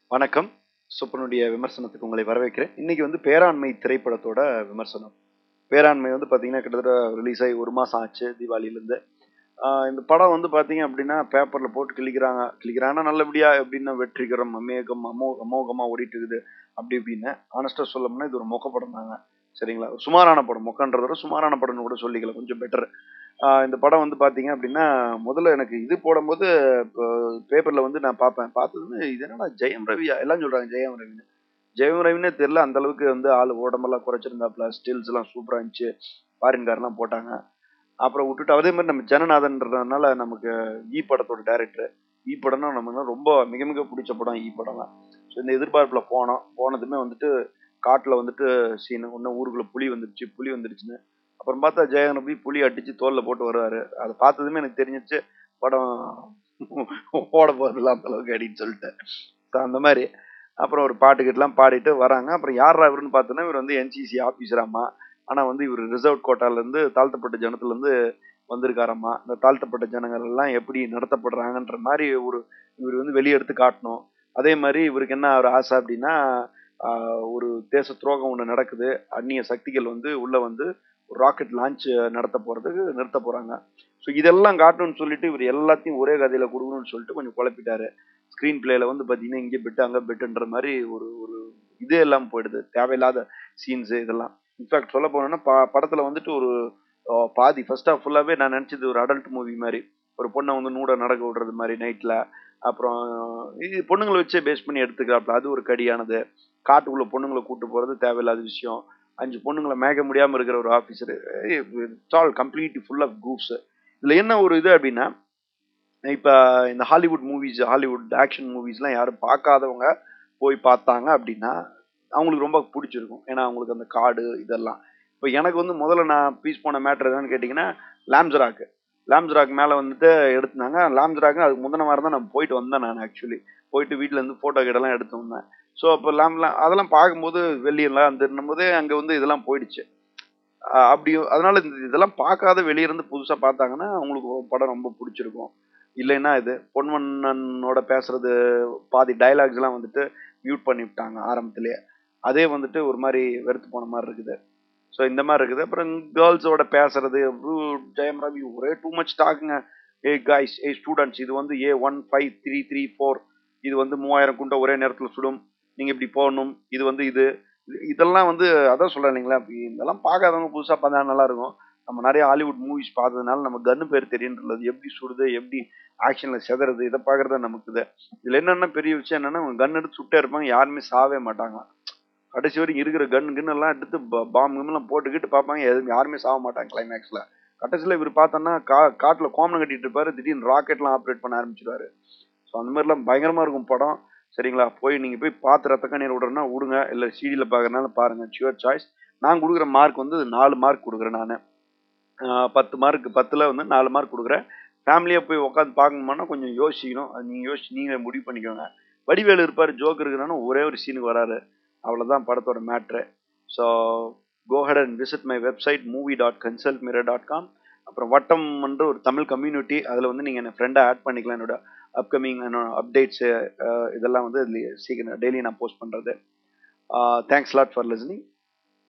வணக்கம் சுப்பனுடைய விமர்சனத்துக்கு உங்களை வரவேற்கிறேன் இன்னைக்கு வந்து பேராண்மை திரைப்படத்தோட விமர்சனம் பேராண்மை வந்து பார்த்தீங்கன்னா கிட்டத்தட்ட ரிலீஸ் ஆகி ஒரு மாதம் ஆச்சு தீபாவளியிலேருந்து இந்த படம் வந்து பார்த்தீங்க அப்படின்னா பேப்பரில் போட்டு கிழிக்கிறாங்க கிழிக்கிறாங்கன்னா நல்லபடியா எப்படின்னா வெற்றிகரம் அமேகம் அமோ அமோகமாக ஓடிட்டு இருக்குது அப்படி இப்படின்னு ஆனஸ்டாக சொல்லணும்னா இது ஒரு மொக்க படம் தாங்க சரிங்களா ஒரு சுமாரான படம் மொக்கன்றத விட சுமாரான படம்னு கூட சொல்லிக்கலாம் கொஞ்சம் பெட்டர் இந்த படம் வந்து பார்த்தீங்க அப்படின்னா முதல்ல எனக்கு இது போடும்போது பேப்பரில் வந்து நான் பார்ப்பேன் பார்த்ததுன்னு இது என்னடா ஜெயம் ரவியா எல்லாம் சொல்கிறாங்க ஜெயம் ரவின்னு ஜெயம் ரவினே தெரில அந்த அளவுக்கு வந்து ஆள் உடம்பெல்லாம் குறைச்சிருந்தாப்புல ஸ்டில்ஸ் எல்லாம் சூப்பராக இருந்துச்சு ஃபாரின்காரெலாம் போட்டாங்க அப்புறம் விட்டுட்டு அதே மாதிரி நம்ம ஜனநாதன்றதுனால நமக்கு ஈ படத்தோட டேரக்டர் ஈ படம்னா நமக்கு ரொம்ப மிக மிக பிடிச்ச படம் ஈ படம்லாம் ஸோ இந்த எதிர்பார்ப்பில் போனோம் போனதுமே வந்துட்டு காட்டில் வந்துட்டு சீனு ஒன்று ஊருக்குள்ளே புலி வந்துடுச்சு புலி வந்துடுச்சுன்னு அப்புறம் பார்த்தா ஜெயன் ரவி புலி அடிச்சு தோல்ல போட்டு வருவாரு அதை பார்த்ததுமே எனக்கு தெரிஞ்சிச்சு படம் ஓட போறதில்ல அந்த அளவுக்கு அடின்னு சொல்லிட்டு ஸோ அந்த மாதிரி அப்புறம் ஒரு பாட்டுக்கிட்டலாம் பாடிட்டு வராங்க அப்புறம் யார் இவருன்னு பார்த்தோன்னா இவர் வந்து என்சிசி ஆஃபீஸராமா ஆனால் வந்து இவர் ரிசர்வ் கோட்டாலேருந்து தாழ்த்தப்பட்ட ஜனத்துலேருந்து வந்திருக்காராம்மா இந்த தாழ்த்தப்பட்ட ஜனங்கள் எல்லாம் எப்படி நடத்தப்படுறாங்கன்ற மாதிரி ஒரு இவர் வந்து வெளியெடுத்து காட்டணும் அதே மாதிரி இவருக்கு என்ன ஒரு ஆசை அப்படின்னா ஒரு தேச துரோகம் ஒன்று நடக்குது அந்நிய சக்திகள் வந்து உள்ளே வந்து ஒரு ராக்கெட் லான்ச் நடத்த போகிறதுக்கு நிறுத்த போகிறாங்க ஸோ இதெல்லாம் காட்டணும்னு சொல்லிட்டு இவர் எல்லாத்தையும் ஒரே கதையில் கொடுக்கணும்னு சொல்லிட்டு கொஞ்சம் குழப்பிட்டாரு ஸ்க்ரீன் பிளேல வந்து பார்த்தீங்கன்னா இங்கே பெட்டு அங்கே பெட்டுன்ற மாதிரி ஒரு ஒரு இதே எல்லாம் போயிடுது தேவையில்லாத சீன்ஸு இதெல்லாம் இன்ஃபேக்ட் சொல்ல போனோன்னா ப படத்தில் வந்துட்டு ஒரு பாதி ஃபர்ஸ்ட் ஆஃப் ஃபுல்லாகவே நான் நினச்சது ஒரு அடல்ட் மூவி மாதிரி ஒரு பொண்ணை வந்து நூட நடக்க விடுறது மாதிரி நைட்டில் அப்புறம் இது பொண்ணுங்களை வச்சே பேஸ் பண்ணி எடுத்துக்கிறாப்புல அது ஒரு கடியானது காட்டுக்குள்ளே பொண்ணுங்களை கூட்டு போகிறது தேவையில்லாத விஷயம் அஞ்சு பொண்ணுங்களை மேய்க்க முடியாமல் இருக்கிற ஒரு officer it's all completely full of groups இதில் என்ன ஒரு இது அப்படின்னா இப்போ இந்த ஹாலிவுட் மூவிஸ் ஹாலிவுட் ஆக்ஷன் மூவிஸ்லாம் யாரும் பார்க்காதவங்க போய் பார்த்தாங்க அப்படின்னா அவங்களுக்கு ரொம்ப பிடிச்சிருக்கும் ஏன்னா அவங்களுக்கு அந்த காடு இதெல்லாம் இப்போ எனக்கு வந்து முதல்ல நான் பீஸ் போன மேட்ரு என்னன்னு கேட்டிங்கன்னா லாம்ஸ்ராக்கு லாம்ஸ்ராக் மேலே வந்துட்டு எடுத்தாங்க லாம்ஸ்ராக்கு அதுக்கு முந்தின வாரம் தான் நான் போயிட்டு வந்தேன் நான் ஆக்சுவலி போயிட்டு வீட்டிலேருந்து ஃபோட்டோ கிட்டலாம் எடுத்து வந்தேன் ஸோ அப்போ லேம்லாம் அதெல்லாம் பார்க்கும்போது வெளியெல்லாம் அந்த போதே அங்கே வந்து இதெல்லாம் போயிடுச்சு அப்படி அதனால இந்த இதெல்லாம் பார்க்காத வெளியிருந்து புதுசாக பார்த்தாங்கன்னா அவங்களுக்கு படம் ரொம்ப பிடிச்சிருக்கும் இல்லைன்னா இது பொன்வண்ணனோட பேசுறது பாதி டைலாக்ஸ்லாம் வந்துட்டு மியூட் பண்ணி விட்டாங்க ஆரம்பத்திலேயே அதே வந்துட்டு ஒரு மாதிரி வெறுத்து போன மாதிரி இருக்குது ஸோ இந்த மாதிரி இருக்குது அப்புறம் கேர்ள்ஸோட பேசுறது ஜெயம் ரவி ஒரே டூ மச் டாக்குங்க ஏ காய்ஸ் ஏ ஸ்டூடெண்ட்ஸ் இது வந்து uh one five three three four இது வந்து மூவாயிரம் குண்டை ஒரே நேரத்தில் சுடும் நீங்கள் இப்படி போகணும் இது வந்து இது இதெல்லாம் வந்து அதான் சொல்கிறேன் இல்லைங்களா இதெல்லாம் பார்க்காதவங்க புதுசாக பார்த்தா நல்லா இருக்கும் நம்ம நிறைய ஹாலிவுட் மூவிஸ் பார்த்ததுனால நம்ம கன்னு பேர் தெரியுன்றது எப்படி சுடுது எப்படி ஆக்ஷனில் செதறது இதை பார்க்குறது நமக்கு இது இதில் என்னென்ன பெரிய விஷயம் என்னென்னா கன் எடுத்து சுட்டே இருப்பாங்க யாருமே சாவே மாட்டாங்க கடைசி வரைக்கும் இருக்கிற கன் கன் எல்லாம் எடுத்து பாம்பு கம்மெல்லாம் போட்டுக்கிட்டு பார்ப்பாங்க எதுவும் யாருமே சாக மாட்டாங்க கிளைமேக்ஸில் கடைசியில் இவர் பார்த்தோன்னா கா காட்டில் கோமனம் கட்டிட்டு இருப்பாரு திடீர்னு ராக்கெட்லாம் ஆப்ரேட் பண்ண ஆரம்பிச்சிருவாரு ஸோ அந்த மாதிரிலாம் பயங்கரமாக இருக்கும் படம் சரிங்களா போய் நீங்கள் போய் பார்த்து ரத்த கண்ணீர் விடுறேன்னா விடுங்க இல்லை சிடியில் பார்க்குறதுனால பாருங்கள் ஷுவர் சாய்ஸ் நான் கொடுக்குற மார்க் வந்து நாலு மார்க் கொடுக்குறேன் நான் பத்து மார்க் பத்தில் வந்து நாலு மார்க் கொடுக்குறேன் ஃபேமிலியாக போய் உட்காந்து பார்க்கணுமானா கொஞ்சம் யோசிக்கணும் அது நீங்கள் யோசிச்சு நீங்கள் முடிவு பண்ணிக்கோங்க வடிவேலு இருப்பார் ஜோக் இருக்கிறான்னு ஒரே ஒரு சீனுக்கு வராரு அவ்வளோதான் படத்தோட matter so go ahead and visit my website movie dot consult mirror dot com அப்புறம் வட்டம் என்று ஒரு தமிழ் கம்யூனிட்டி அதில் வந்து நீங்கள் என் ஃப்ரெண்டாக ஆட் பண்ணிக்கலாம் என்னோட அப்கமிங் அப்டேட்ஸு இதெல்லாம் வந்து சீக்கிரம் டெய்லி நான் போஸ்ட் பண்ணுறது தேங்க்ஸ் லாட் ஃபார் லிஸ்னிங்